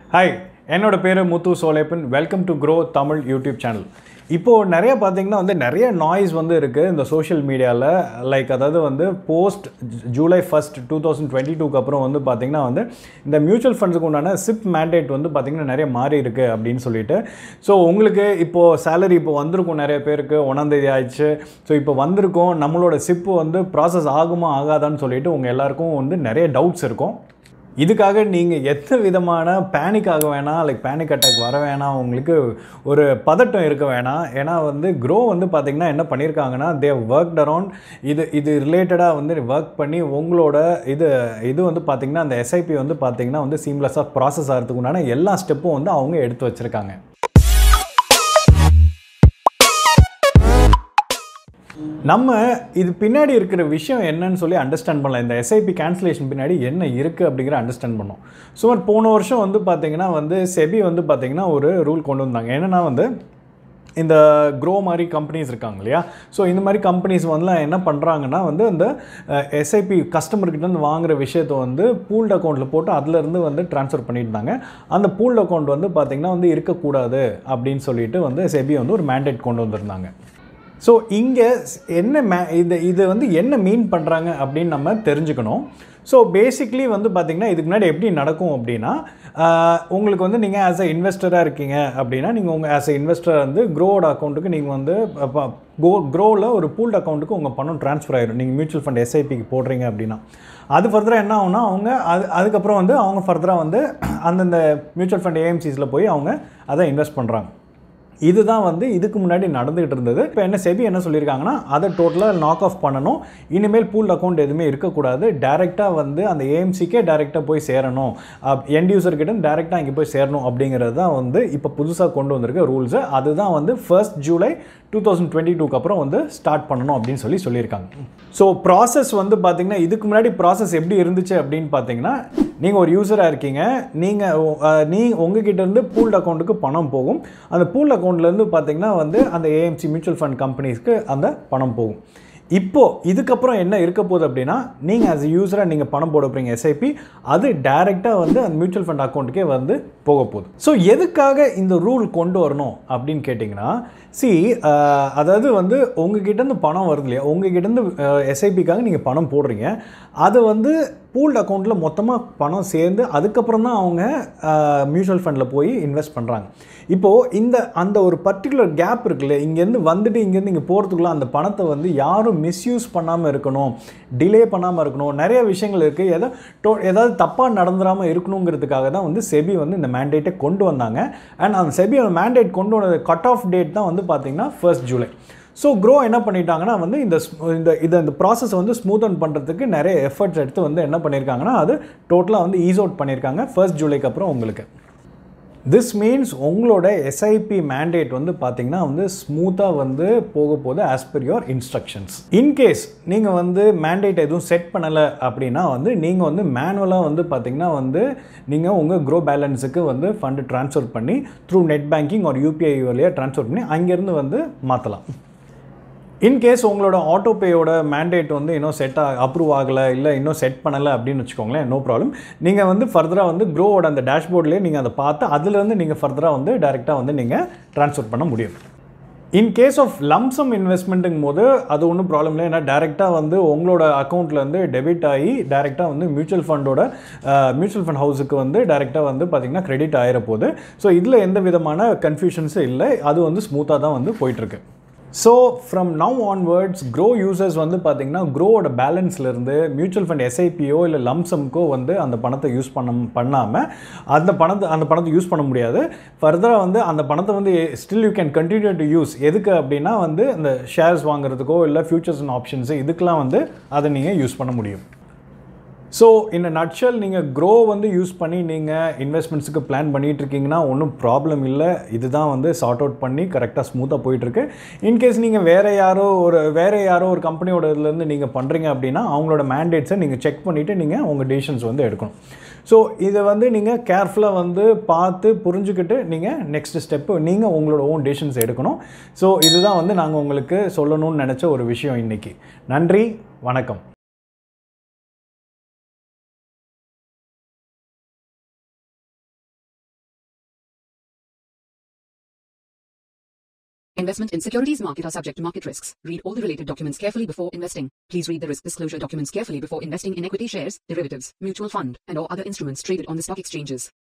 Hi என்னோட பேர் Muthu Soleppan welcome to Groww Tamil YouTube channel இப்போது நிறைய பார்த்தீங்கன்னா வந்து நிறைய நாய்ஸ் வந்து இருக்குது இந்த சோஷியல் மீடியாவில் லைக் அதாவது வந்து post July first two thousand twenty டூக்கு அப்புறம் வந்து பார்த்தீங்கன்னா வந்து இந்த மியூச்சுவல் ஃபண்ட்ஸுக்கு உண்டான சிப் மேண்டேட் வந்து பார்த்திங்கன்னா நிறைய மாறி இருக்குது அப்படின்னு சொல்லிட்டு ஸோ உங்களுக்கு இப்போது சேலரி இப்போ வந்திருக்கும் நிறைய பேருக்கு ஒன்றாந்தேதி ஆயிடுச்சு ஸோ இப்போ வந்திருக்கும் நம்மளோட சிப்பு வந்து ப்ராசஸ் ஆகுமா ஆகாதான்னு சொல்லிட்டு உங்கள் எல்லாருக்கும் வந்து நிறைய டவுட்ஸ் இருக்கும் இதுக்காக நீங்கள் எந்த விதமான பேனிக் ஆக வேணாம் லைக் பேனிக் அட்டாக் வர வேணாம் உங்களுக்கு ஒரு பதட்டம் இருக்க வேணாம் ஏன்னா வந்து க்ரோ வந்து பார்த்திங்கன்னா என்ன பண்ணியிருக்காங்கன்னா தே ஒர்க் அரவுண்ட் இது இது ரிலேட்டடாக வந்து ஒர்க் பண்ணி உங்களோட இது இது வந்து பார்த்திங்கன்னா அந்த எஸ்ஐபி வந்து பார்த்திங்கன்னா வந்து சீம்லெஸ்ஸாக ப்ராசஸ் ஆகிறதுக்கு உண்டான எல்லா ஸ்டெப்பும் வந்து அவங்க எடுத்து வச்சுருக்காங்க நம்ம இது பின்னாடி இருக்கிற விஷயம் என்னன்னு சொல்லி அண்டர்ஸ்டாண்ட் பண்ணலாம் இந்த எஸ்ஐபி கேன்சலேஷன் பின்னாடி என்ன இருக்குது அப்படிங்கிற அண்டர்ஸ்டாண்ட் பண்ணோம் சுமார் போன வருஷம் வந்து பார்த்திங்கன்னா வந்து செபி வந்து பார்த்திங்கன்னா ஒரு ரூல் கொண்டு வந்தாங்க என்னென்னா வந்து இந்த க்ரோ மாதிரி கம்பெனிஸ் இருக்காங்க இல்லையா ஸோ இந்த மாதிரி கம்பெனிஸ் வந்து என்ன பண்ணுறாங்கன்னா வந்து அந்த எஸ்ஐபி கஸ்டமர்கிட்ட வாங்குற விஷயத்தை வந்து பூல்ட் அக்கௌண்ட்டில் போட்டு அதுலேருந்து வந்து ட்ரான்ஸ்ஃபர் பண்ணியிருந்தாங்க அந்த பூல்ட் அக்கௌண்ட் வந்து பார்த்திங்கன்னா வந்து இருக்கக்கூடாது அப்படின்னு சொல்லிட்டு வந்து செபி வந்து ஒரு மேண்டேட் கொண்டு வந்திருந்தாங்க ஸோ இங்கே என்ன மே இது இது வந்து என்ன மீன் பண்ணுறாங்க அப்படின்னு நம்ம தெரிஞ்சுக்கணும் ஸோ பேசிக்லி வந்து பார்த்திங்கன்னா இதுக்கு முன்னாடி எப்படி நடக்கும் அப்படின்னா ஆஹ், உங்களுக்கு வந்து நீங்கள் ஆஸ் அ இன்வெஸ்டராக இருக்கீங்க அப்படின்னா நீங்கள் உங்கள் ஆஸ் அ இன்வெஸ்டர் வந்து க்ரோவோட அக்கௌண்ட்டுக்கு நீங்கள் வந்து கோ க்ரோவில் ஒரு பூல்ட் அக்கௌண்ட்டுக்கு உங்கள் பணம் ட்ரான்ஸ்ஃபர் ஆயிடும் நீங்கள் மியூச்சுவல் ஃபண்ட் எஸ்ஐபிக்கு போடுறீங்க அப்படின்னா அது ஃபர்தராக என்ன ஆகும்னா அவங்க அது அதுக்கப்புறம் வந்து அவங்க ஃபர்தராக வந்து அந்தந்த மியூச்சுவல் ஃபண்ட் ஏஎம்சிஸில் போய் அவங்க அதை இன்வெஸ்ட் பண்ணுறாங்க இதுதான் வந்து இதுக்கு முன்னாடி நடந்துகிட்டு இருந்தது இப்போ என்ன செபி என்ன சொல்லியிருக்காங்கன்னா அதை டோட்டலாக நாக் ஆஃப் பண்ணணும் இனிமேல் பூல் அக்கௌண்ட் எதுவுமே இருக்கக்கூடாது டேரெக்டாக வந்து அந்த ஏஎம்சிக்கே டேரெக்டாக போய் சேரணும் எண்ட் யூசர் கிட்ட டேரெக்டாக அங்கே போய் சேரணும் அப்படிங்கிறது தான் வந்து இப்போ புதுசாக கொண்டு வந்திருக்க ரூல்ஸு அதுதான் வந்து first July two thousand twenty டூக்கு அப்புறம் வந்து ஸ்டார்ட் பண்ணணும் அப்படின்னு சொல்லி சொல்லியிருக்காங்க ஸோ ப்ராசஸ் வந்து பார்த்தீங்கன்னா இதுக்கு முன்னாடி ப்ராசஸ் எப்படி இருந்துச்சு அப்படின்னு பார்த்தீங்கன்னா நீங்கள் ஒரு யூஸராக இருக்கீங்க நீங்கள் நீ உங்ககிட்ட இருந்து பூல்ட் அக்கௌண்ட்டுக்கு பணம் போகும் அந்த பூல்ட் அக்கௌண்ட்லேருந்து பார்த்தீங்கன்னா வந்து அந்த ஏஎம்சி மியூச்சுவல் ஃபண்ட் கம்பெனிஸ்க்கு அந்த பணம் போகும் இப்போ இதுக்கப்புறம் என்ன இருக்க போகுது அப்படின்னா நீங்கள் ஆஸ் யூஸராக நீங்கள் பணம் போட போகிறீங்க எஸ்ஐபி அது டைரெக்டாக வந்து அந்த மியூச்சுவல் ஃபண்ட் அக்கௌண்ட்டுக்கே வந்து போக போகுது ஸோ எதுக்காக இந்த ரூல் கொண்டு வரணும் அப்படின்னு கேட்டிங்கன்னா சி அதாவது வந்து உங்ககிட்டேருந்து பணம் வருது இல்லையா உங்ககிட்டேருந்து எஸ்ஐபிக்காக நீங்கள் பணம் போடுறீங்க அது வந்து பூல்ட் அக்கௌண்ட்டில் மொத்தமாக பணம் சேர்ந்து அதுக்கப்புறம் தான் அவங்க மியூச்சுவல் ஃபண்டில் போய் இன்வெஸ்ட் பண்ணுறாங்க இப்போது இந்த அந்த ஒரு பர்டிகுலர் கேப் இருக்குல்ல இங்கேருந்து வந்துட்டு இங்கேருந்து இங்கே போகிறதுக்குள்ள அந்த பணத்தை வந்து யாரும் மிஸ்யூஸ் பண்ணாமல் இருக்கணும் டிலே பண்ணாமல் இருக்கணும் நிறைய விஷயங்கள் இருக்குது ஏதோ டோ ஏதாவது தப்பாக நடந்துடாமல் இருக்கணுங்கிறதுக்காக தான் வந்து செபி வந்து இந்த மேண்டேட்டை கொண்டு வந்தாங்க அண்ட் அந்த செபியோட மேண்டேட் கொண்டு வந்தது கட் ஆஃப் டேட் தான் வந்து பார்த்திங்கன்னா ஃபர்ஸ்ட் ஜூலை ஸோ க்ரோ என்ன பண்ணிட்டாங்கன்னா வந்து இந்த sm- இந்த இதை இந்த ப்ராசஸ் வந்து ஸ்மூத் அவுட் பண்ணுறதுக்கு நிறைய எஃபர்ட்ஸ் எடுத்து வந்து என்ன பண்ணியிருக்காங்கன்னா அது டோட்டலாக வந்து ஈஸ் அவுட் பண்ணியிருக்காங்க ஃபர்ஸ்ட் ஜூலைக்கு அப்புறம் உங்களுக்கு திஸ் மீன்ஸ் உங்களோட எஸ்ஐபி மேண்டேட் வந்து பார்த்தீங்கன்னா வந்து ஸ்மூத்தாக வந்து போக போகுது as per your instructions in case நீங்கள் வந்து மேண்டேட் எதுவும் செட் பண்ணலை அப்படின்னா வந்து நீங்கள் வந்து மேனுவலாக வந்து பார்த்தீங்கன்னா வந்து நீங்கள் உங்கள் க்ரோ பேலன்ஸுக்கு வந்து ஃபண்டு ட்ரான்ஸ்ஃபர் பண்ணி த்ரூ நெட் பேங்கிங் ஒரு யூபிஐ வழியாக ட்ரான்ஸ்ஃபர் பண்ணி அங்கேருந்து வந்து மாற்றலாம் இன்கேஸ் உங்களோட ஆட்டோபேயோட மேண்டேட் வந்து இன்னும் செட் அப்ரூவ் ஆகலை இல்லை இன்னும் செட் பண்ணலை அப்படின்னு வச்சுக்கோங்களேன் நோ ப்ராப்ளம் நீங்கள் வந்து ஃபர்தராக வந்து க்ரோவோட அந்த டேஷ்போர்ட்லேயே நீங்கள் அதை பார்த்து அதுலேருந்து நீங்கள் ஃபர்தராக வந்து டேரெக்டாக வந்து நீங்கள் ட்ரான்ஸ்ஃபர் பண்ண முடியும் இன் கேஸ் ஆஃப் லம்சம் இன்வெஸ்ட்மெண்ட்டுங்கும் போது அது ஒன்றும் ப்ராப்ளம் இல்லை ஏன்னா டேரெக்டாக வந்து உங்களோட அக்கௌண்ட்லேருந்து டெபிட் ஆகி டேரெக்டாக வந்து மியூச்சுவல் ஃபண்டோட மியூச்சுவல் ஃபண்ட் ஹவுஸுக்கு வந்து டேரெக்டாக வந்து பார்த்திங்கன்னா கிரெடிட் ஆகிற போகுது ஸோ இதில் எந்த விதமான கன்ஃபியூஷன்ஸும் இல்லை அது வந்து ஸ்மூத்தாக தான் வந்து போயிட்டுருக்கு so from now onwards Groww users வந்து பார்த்தீங்கன்னா க்ரோவோட பேலன்ஸ்லேருந்து மியூச்சுவல் ஃபண்ட் எஸ்ஐபியோ இல்லை லம்சம்க்கோ வந்து அந்த பணத்தை யூஸ் பண்ண பண்ணாமல் அந்த பணத்தை அந்த பணத்தை யூஸ் பண்ண முடியாது ஃபர்தராக வந்து அந்த பணத்தை வந்து still you can continue to use எதுக்கு அப்படின்னா வந்து இந்த ஷேர்ஸ் வாங்குறதுக்கோ இல்லை ஃபியூச்சர்ஸ் அண்ட் ஆப்ஷன்ஸு இதுக்கெலாம் வந்து அதை நீங்கள் யூஸ் பண்ண முடியும் ஸோ இந்த நட்ஷல் நீங்கள் க்ரோ வந்து யூஸ் பண்ணி நீங்கள் இன்வெஸ்ட்மெண்ட்ஸுக்கு பிளான் பண்ணிட்டு இருக்கீங்கன்னா ஒன்றும் ப்ராப்ளம் இல்லை இதுதான் வந்து சார்ட் அவுட் பண்ணி கரெக்டாக ஸ்மூத்தாக போயிட்டுருக்கு இன்கேஸ் நீங்கள் வேறு யாரோ ஒரு வேறு யாரோ ஒரு கம்பெனியோட இதுலேருந்து நீங்கள் பண்ணுறீங்க அப்படின்னா அவங்களோட மேண்டேட்ஸை நீங்கள் செக் பண்ணிவிட்டு நீங்கள் உங்கள் டெசிஷன்ஸ் வந்து எடுக்கணும் ஸோ இதை வந்து நீங்கள் கேர்ஃபுல்லாக வந்து பார்த்து புரிஞ்சுக்கிட்டு நீங்கள் நெக்ஸ்ட் ஸ்டெப்பு நீங்கள் உங்களோட ஓன் டெசிஷன்ஸ் எடுக்கணும் ஸோ இதுதான் வந்து நாங்கள் உங்களுக்கு சொல்லணும்னு நினச்ச ஒரு விஷயம் இன்றைக்கி நன்றி வணக்கம் Investment in securities market are subject to market risks. Read all the related documents carefully before investing. Please read the risk disclosure documents carefully before investing in equity shares, derivatives, mutual fund, and or other instruments traded on the stock exchanges.